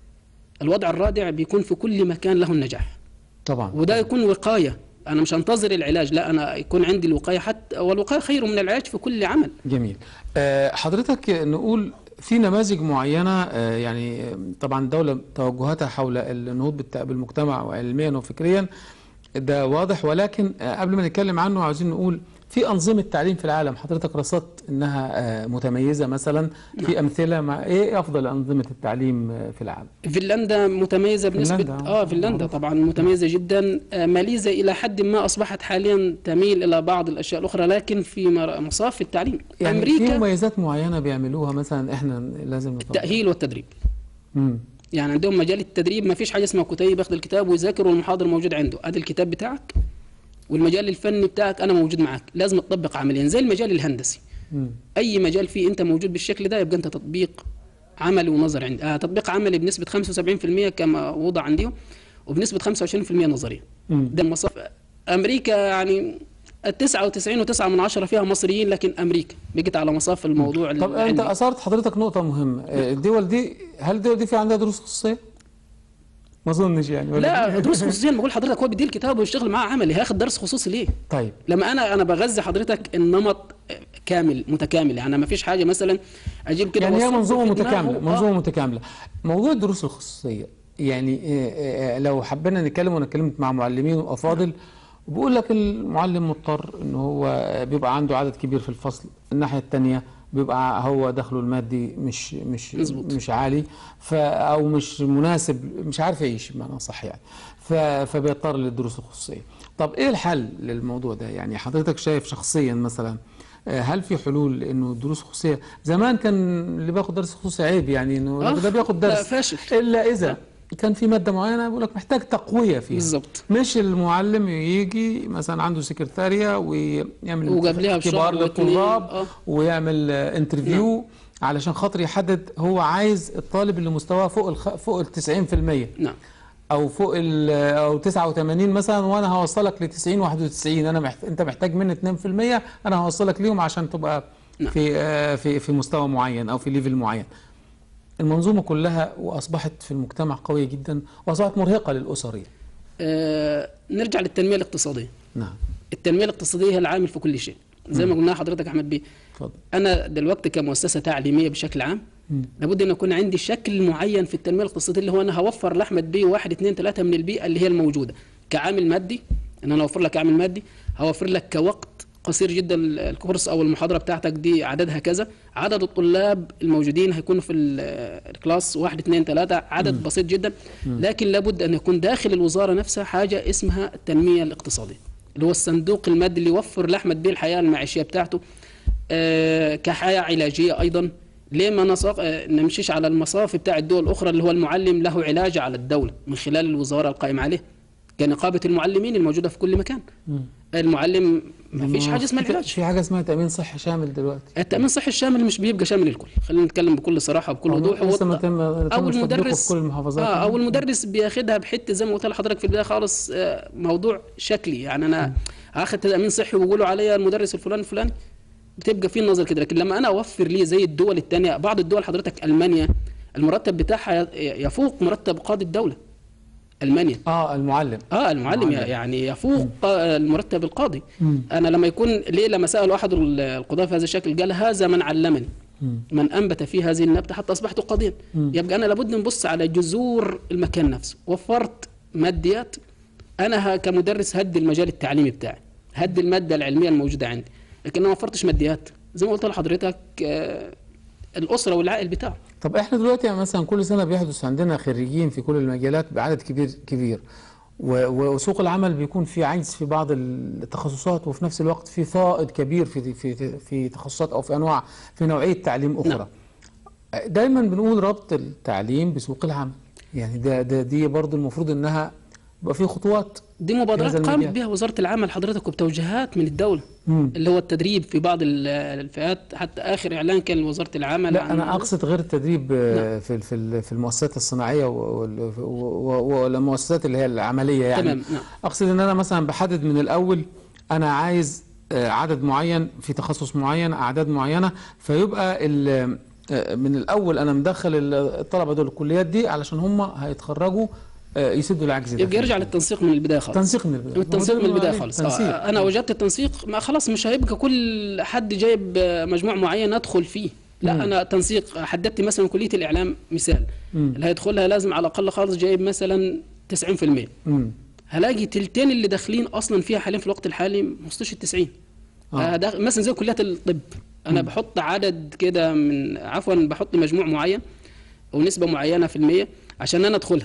الوضع الرادع بيكون في كل مكان له النجاح طبعا وده يكون وقاية أنا مش هنتظر العلاج لا أنا يكون عندي الوقاية حتى والوقاية خير من العلاج في كل عمل جميل آه، حضرتك نقول في نماذج معينة آه، يعني آه، طبعا الدولة توجهاتها حول النهوض بالت- بالمجتمع وعلميا وفكريا ده واضح ولكن آه، قبل ما نتكلم عنه عاوزين نقول في أنظمة تعليم في العالم حضرتك رصدت إنها آه، متميزة مثلا في أمثلة مع إيه أفضل أنظمة التعليم آه، في العالم فنلندا متميزة بنسبة فنلندا، اه آه، فنلندا معروف. طبعا متميزة جدا آه، ماليزيا إلى حد ما أصبحت حاليا تميل إلى بعض الأشياء الأخرى لكن في مر- مصاف التعليم يعني في أمريكا مميزات معينة بيعملوها مثلا إحنا لازم نطبق التأهيل والتدريب مم. يعني عندهم مجال التدريب ما فيش حاجة اسمها كتيب ياخد الكتاب ويذاكر والمحاضر موجود عنده ادي الكتاب بتاعك والمجال الفني بتاعك أنا موجود معك لازم تطبق عمليا زي المجال الهندسي مم. اي مجال فيه انت موجود بالشكل ده يبقى انت تطبيق عملي ونظري عندي آه تطبيق عملي بنسبه 75% كما وضع عندهم وبنسبه 25% نظريه مم. ده المصاف امريكا يعني ال 99 و9 من عشرة فيها مصريين لكن امريكا بقت على مصاف الموضوع طب انت العلمي. اثرت حضرتك نقطة مهمة آه، الدول دي هل الدول دي في عندها دروس خصوصية؟ ما اظنش يعني ولا لا دروس خصوصيه بقول حضرتك هو بيدي الكتاب ويشتغل معاه عملي هياخد درس خصوصي ليه؟ طيب لما انا انا بغذي حضرتك النمط كامل متكامل يعني ما فيش حاجه مثلا اجيب كده يعني هي وأصب منظومة في دماغه، متكاملة آه، منظومة متكاملة موضوع الدروس الخصوصية يعني آه، آه، لو حبينا نتكلم وانا اتكلمت مع معلمين وافاضل وبقول لك المعلم مضطر ان هو بيبقى عنده عدد كبير في الفصل الناحية التانية بيبقى هو دخله المادي مش مش مظبوط. مش عالي ف او مش مناسب مش عارف يعيش بمعنى صح يعني ف فبيضطر للدروس الخصوصيه طب ايه الحل للموضوع ده يعني حضرتك شايف شخصيا مثلا آه، هل في حلول انه الدروس الخصوصيه زمان كان اللي بياخد درس خصوصي عيب يعني انه آه، ده بياخد لا، درس فاشل. الا اذا كان في ماده معينه بيقول لك محتاج تقويه فيها بالظبط مش المعلم يجي مثلا عنده سكرتارية ويعمل وقبلها بشهر اختبار واتنين، للطلاب آه. ويعمل آه، انترفيو علشان خاطر يحدد هو عايز الطالب اللي مستواه فوق الخ... فوق ال 90% نعم او فوق ال او 89 مثلا وانا هوصلك ل 90 91 انا محت... انت محتاج مني 2% انا هوصلك ليهم عشان تبقى نعم. في آه، في في مستوى معين او في ليفل معين المنظومه كلها واصبحت في المجتمع قويه جدا واصبحت مرهقه للاسر آه نرجع للتنميه الاقتصاديه نعم التنميه الاقتصاديه هي العامل في كل شيء زي ما قلنا حضرتك احمد بيه اتفضل انا دلوقتي كمؤسسه تعليميه بشكل عام مم. لابد ان يكون عندي شكل معين في التنميه الاقتصاديه اللي هو انا هوفر لاحمد بيه واحد اثنين ثلاثه من البيئه اللي هي الموجوده كعامل مادي ان انا اوفر لك عامل مادي هوفر لك كوقت قصير جدا الكورس او المحاضره بتاعتك دي عددها كذا عدد الطلاب الموجودين هيكونوا في ال- الكلاس واحد اثنين ثلاثة عدد بسيط جدا لكن لابد ان يكون داخل الوزاره نفسها حاجه اسمها التنميه الاقتصاديه اللي هو الصندوق المادي اللي يوفر لاحمد بيه الحياه المعيشيه بتاعته آه، كحياه علاجيه ايضا ليه ما نصق... آه، نمشيش على المصاف بتاع الدول الاخرى اللي هو المعلم له علاج على الدوله من خلال الوزاره القائمه عليه كنقابه المعلمين الموجوده في كل مكان المعلم ما فيش حاجه اسمها في- العلاج في حاجه اسمها تامين صحي شامل دلوقتي التامين الصحي الشامل مش بيبقى شامل الكل خلينا نتكلم بكل صراحه وبكل وضوح لسه ما هو تم او تم تطبيقه المدرس في كل المحافظات اه او المدرس بياخدها بحته زي ما قلت لحضرتك في البدايه خالص آه موضوع شكلي يعني انا هاخد تامين صحي ويقولوا عليا المدرس الفلاني الفلاني بتبقى في نظر كده لكن لما انا اوفر ليه زي الدول الثانيه بعض الدول حضرتك المانيا المرتب بتاعها يفوق مرتب قاضي الدوله المانيا اه المعلم اه المعلم المعلم. يعني يفوق آه، المرتب القاضي مم. انا لما يكون ليه لما سال احد القضاه في هذا الشكل قال هذا من علمني مم. من انبت في هذه النبته حتى اصبحت قاضيا مم. يبقى انا لابد نبص على جذور المكان نفسه وفرت ماديات انا ه- كمدرس هدي المجال التعليمي بتاعي هدي الماده العلميه الموجوده عندي لكن أنا ما وفرتش ماديات زي ما قلت لحضرتك آه، الاسره والعائل بتاعه طب احنا دلوقتي يعني مثلا كل سنه بيحدث عندنا خريجين في كل المجالات بعدد كبير كبير و- وسوق العمل بيكون في عجز في بعض التخصصات وفي نفس الوقت في فائض كبير في في في تخصصات او في انواع في نوعيه تعليم اخرى نعم. دايما بنقول ربط التعليم بسوق العمل يعني ده, ده دي برضو المفروض انها يبقى في خطوات دي في مبادرات هذا قامت المجال. بها وزاره العمل حضرتك وبتوجيهات من الدوله مم. اللي هو التدريب في بعض ال- الفئات حتى اخر اعلان كان لوزاره العمل لا عن- انا اقصد غير التدريب آه، في في ال- في المؤسسات الصناعيه وال- و- و- والمؤسسات اللي هي العمليه يعني تمام نعم اقصد ان انا مثلا بحدد من الاول انا عايز آه، عدد معين في تخصص معين اعداد معينه فيبقى ال- آه، من الاول انا مدخل ال- الطلبه دول الكليات دي علشان هم هيتخرجوا آه، يسدوا العجز ده يبقى يرجع للتنسيق من البدايه خالص تنسيق من البدايه التنسيق من هو ده البدايه اللي خالص تنسيق. آه انا وجدت التنسيق ما خلاص مش هيبقى كل حد جايب آه، مجموع معين ادخل فيه لا مم. انا تنسيق حددت مثلا كليه الاعلام مثال مم. اللي هيدخلها لازم على الاقل خالص جايب مثلا 90% مم. هلاقي تلتين اللي داخلين اصلا فيها حاليا في الوقت الحالي ما وصلوش ال 90 آه. آه. داخل مثلا زي كليات الطب انا بحط عدد كده من عفوا بحط مجموع معين ونسبه معينه في المية عشان انا ادخلها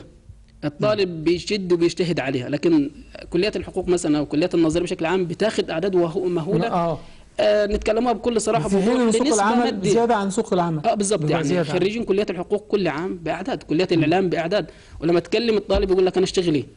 الطالب بيشد وبيجتهد عليها لكن كليات الحقوق مثلا او كليات النظريه بشكل عام بتاخد اعداد وهو- مهوله اه آه نتكلمها بكل صراحه في حين بوضوح ان سوق لنسبة العمل مادية. زياده عن سوق العمل اه بالظبط بيبقى يعني زيادة عن- خريجين كليات الحقوق كل عام باعداد كليات الاعلام باعداد ولما تكلم الطالب يقول لك انا اشتغل ايه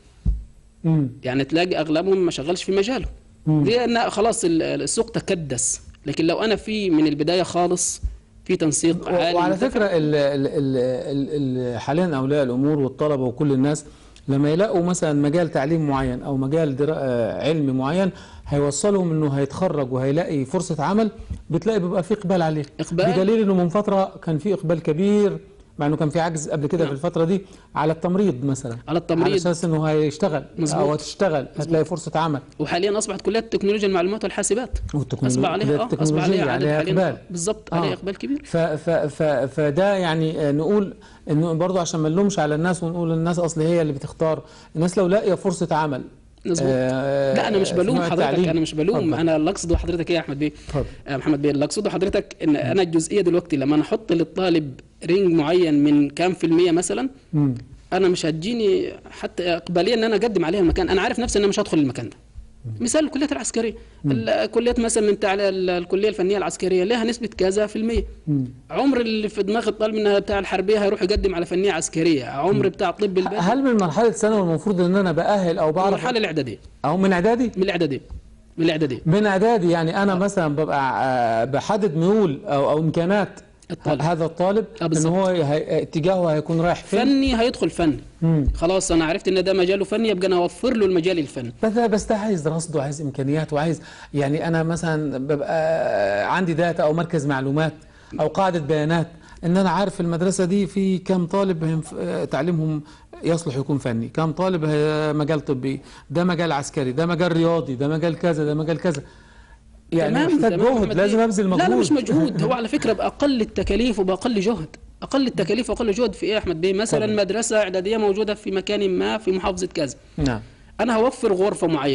مم. يعني تلاقي اغلبهم ما شغلش في مجاله مم. لان خلاص ال- السوق تكدس لكن لو انا في من البدايه خالص في تنسيق عالي وعلى مرتفع، فكره ال ال ال ال ال حاليا اولياء الامور والطلبه وكل الناس لما يلاقوا مثلا مجال تعليم معين او مجال درا... آه، علمي معين هيوصلهم انه هيتخرج وهيلاقي فرصه عمل بتلاقي بيبقى في اقبال عليه إقبال؟ بدليل انه من فتره كان في اقبال كبير مع انه كان في عجز قبل كده في الفتره دي على التمريض مثلا على على التمريض اساس انه هيشتغل مظبوط. او هتشتغل هتلاقي فرصه عمل وحاليا اصبحت كليات تكنولوجيا المعلومات والحاسبات والتكنولوجيا اصبح عليها اه اصبح التكنولوجية عليها عدد عليها حاليا اقبال بالظبط آه. عليها اقبال كبير ف ف ف فده يعني آه، نقول انه برضه عشان ما نلومش على الناس ونقول الناس اصل هي اللي بتختار الناس لو لاقيه فرصه عمل مظبوط آه، لا انا مش في بلوم نوع حضرتك التعليم. انا مش بلوم اتفضل. انا اللي اقصده حضرتك ايه يا احمد بيه اتفضل. آه، محمد بيه اللي اقصده حضرتك ان انا الجزئيه دلوقتي لما انا احط للطالب رينج معين من كام في المية مثلا مم. انا مش هتجيني حتى اقباليه ان انا اقدم عليها المكان انا عارف نفسي ان انا مش هدخل المكان ده مثال الكليات العسكريه الكليات مثلا من تاع ال- الكليه الفنيه العسكريه لها نسبه كذا في المية مم. عمر اللي في دماغ الطالب انها بتاع الحربيه هيروح يقدم على فنيه عسكريه عمر بتاع طب البيت هل من مرحله ثانوي المفروض ان انا باهل او بعرف المرحله الاعداديه او من اعدادي من الاعداديه من الاعداديه من اعدادي يعني انا مثلا ببقى آه، بحدد ميول او او امكانات الطالب. هذا الطالب آه، ان بالظبط. هو هي- اتجاهه هيكون رايح فين فني هيدخل فن مم. خلاص انا عرفت ان ده مجاله فني يبقى انا اوفر له المجال الفني بس بس ده عايز رصد وعايز امكانيات وعايز يعني انا مثلا ببقى عندي داتا او مركز معلومات او قاعده بيانات ان انا عارف المدرسه دي في كم طالب هينف- آه، تعليمهم يصلح يكون فني كم طالب هي- مجال طبي ده مجال عسكري ده مجال رياضي ده مجال كذا ده مجال كذا يعني تمام، محتاج تمام جهد محمد لازم بيه. ابذل مجهود لا لا مش مجهود هو على فكره باقل التكاليف وباقل جهد اقل التكاليف واقل جهد في ايه يا احمد بيه مثلا اتفضل. مدرسه اعداديه موجوده في مكان ما في محافظه كذا نعم انا هوفر غرفه معينه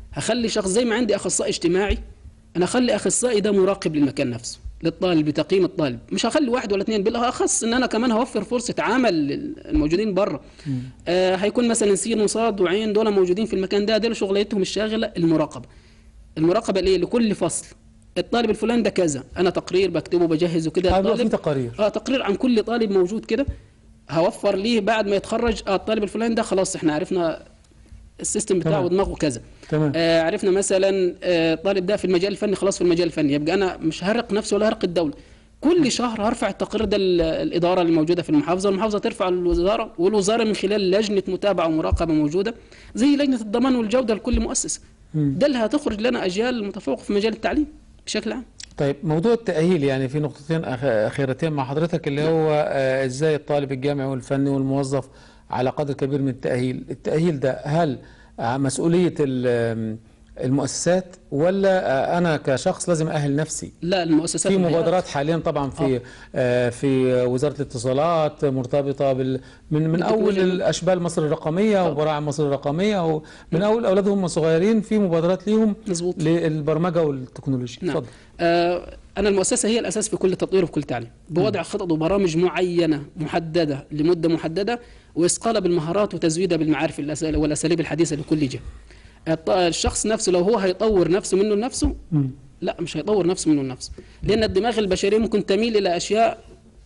هخلي شخص زي ما عندي اخصائي اجتماعي انا اخلي اخصائي ده مراقب للمكان نفسه للطالب بتقييم الطالب مش هخلي واحد ولا اثنين بالاخص ان انا كمان هوفر فرصه عمل للموجودين بره آه هيكون مثلا سين وصاد وعين دول موجودين في المكان ده دول شغلتهم الشاغله المراقبه المراقبه اللي لكل فصل الطالب الفلاني ده كذا انا تقرير بكتبه بجهزه كده هيبقى في الطالب تقارير اه تقرير عن كل طالب موجود كده هوفر ليه بعد ما يتخرج آه الطالب الفلاني ده خلاص احنا عرفنا السيستم بتاعه تمام. ودماغه كذا تمام آه عرفنا مثلا آه الطالب ده في المجال الفني خلاص في المجال الفني يبقى انا مش هرق نفسي ولا هرق الدوله كل شهر هرفع التقرير ده ال- الاداره اللي موجوده في المحافظه المحافظه ترفع للوزاره والوزاره من خلال لجنه متابعه ومراقبه موجوده زي لجنه الضمان والجوده لكل مؤسسه مم. ده اللي هتخرج لنا اجيال متفوقه في مجال التعليم بشكل عام طيب موضوع التأهيل يعني في نقطتين أخ- أخيرتين مع حضرتك اللي هو آه، إزاي الطالب الجامعي والفني والموظف على قدر كبير من التأهيل التأهيل ده هل آه، مسؤولية ال- المؤسسات ولا آه، أنا كشخص لازم أهل نفسي لا المؤسسات في والهيئات مبادرات حاليا طبعا في آه، في وزارة الاتصالات مرتبطة بال من من اول بالتكنولوجيا. الاشبال مصر الرقمية وبراعم مصر الرقمية ومن اول اولادهم صغيرين في مبادرات ليهم مظبوط للبرمجة والتكنولوجيا نعم. اتفضل آه، أنا المؤسسة هي الأساس في كل تطوير وفي كل تعليم بوضع خطط وبرامج معينة محددة لمدة محددة وإثقالها بالمهارات وتزويدها بالمعارف الأس- والأساليب الحديثة لكل جهة الط- الشخص نفسه لو هو هيطور نفسه منه لنفسه مم. لا مش هيطور نفسه منه لنفسه لأن الدماغ البشرية ممكن تميل إلى أشياء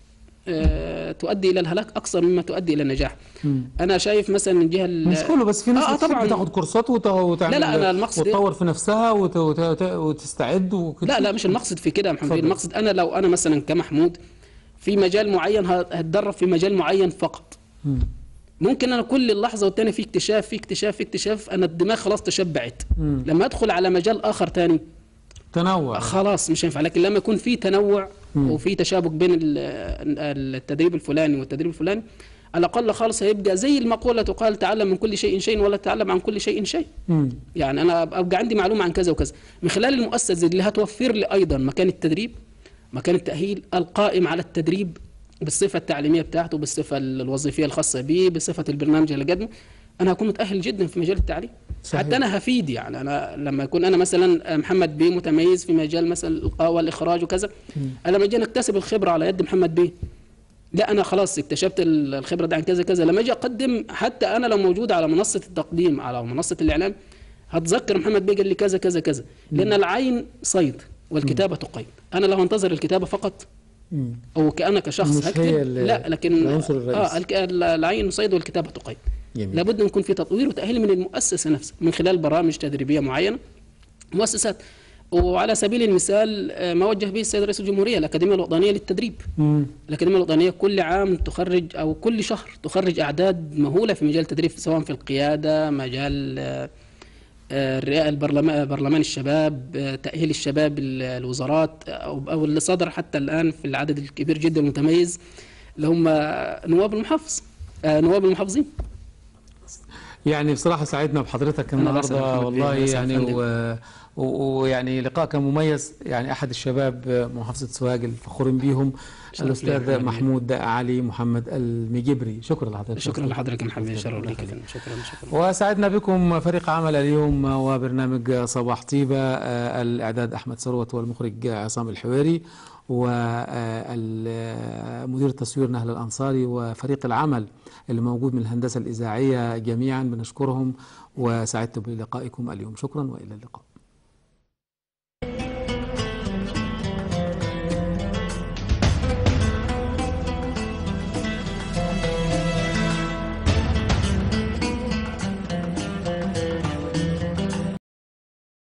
آه، تؤدي إلى الهلاك أكثر مما تؤدي إلى النجاح مم. أنا شايف مثلا من جهة ال- مش كله بس في ناس آه، كتير طبعاً. بتاخد كورسات وت- وتعمل لا، لا، أنا المقصد إيه؟ وتطور في نفسها وت- وت- وت- وتستعد وكده لا لا مش المقصد في كده يا محمد اتفضل. المقصد انا لو انا مثلا كمحمود في مجال معين ه- هتدرب في مجال معين فقط مم. ممكن انا كل اللحظه والتانية في اكتشاف في اكتشاف في اكتشاف انا الدماغ خلاص تشبعت مم. لما ادخل على مجال اخر تاني تنوع خلاص مش هينفع لكن لما يكون في تنوع مم. وفي تشابك بين ال- التدريب الفلاني والتدريب الفلاني على الاقل خالص هيبقى زي المقوله تقال تعلم من كل شيء شيء ولا تتعلم عن كل شيء شيء مم. يعني انا ابقى عندي معلومه عن كذا وكذا من خلال المؤسسه اللي هتوفر لي ايضا مكان التدريب مكان التاهيل القائم على التدريب بالصفه التعليميه بتاعته بالصفه الوظيفيه الخاصه به بصفه البرنامج اللي قدمه انا هكون متاهل جدا في مجال التعليم صحيح. حتى انا هفيد يعني انا لما يكون انا مثلا محمد بيه متميز في مجال مثلا الالقاء والاخراج وكذا انا لما اجي اكتسب الخبره على يد محمد بيه لا انا خلاص اكتشفت ال- الخبره دي عن كذا كذا لما اجي اقدم حتى انا لو موجود على منصه التقديم على منصه الاعلام هتذكر محمد بيه قال لي كذا كذا كذا لان العين صيد والكتابه قيد انا لو انتظر الكتابه فقط مم. او كأنا كشخص مش هكتب هي ال- لا لكن العنصر الرئيسي. اه الك- العين صيد والكتابه قيد جميل. لابد ان يكون في تطوير وتاهيل من المؤسسه نفسها من خلال برامج تدريبيه معينه مؤسسات وعلى سبيل المثال آه، ما وجه به السيد رئيس الجمهوريه الاكاديميه الوطنيه للتدريب مم. الأكاديمية الوطنية كل عام تخرج أو كل شهر تخرج أعداد مهولة في مجال التدريب سواء في القيادة مجال آه، آه، الرئا- البرلمان برلمان الشباب آه، تأهيل الشباب ال- الوزارات أو أو اللي صدر حتى الآن في العدد الكبير جدا المتميز اللي هم نواب المحافظ آه، نواب المحافظين يعني بصراحة سعدنا بحضرتك أنا بسعد النهاردة محمد بيه، والله أنا بسعد يعني فندم. و- و- ويعني لقاء كان مميز يعني أحد الشباب محافظة سواجل فخورين بيهم شرف لي يا الأستاذ محمد بيه. محمود علي محمد المجبري شكرا لحضرتك شكرا لحضرتك يا محمد شرف لك شكرا شكرا وسعدنا بكم فريق عمل اليوم وبرنامج صباح طيبة آه، الإعداد أحمد ثروت والمخرج عصام الحويري ومدير التصوير نهل الأنصاري وفريق العمل اللي موجود من الهندسة الإذاعية جميعا بنشكرهم وسعدت بلقائكم اليوم شكرا وإلى اللقاء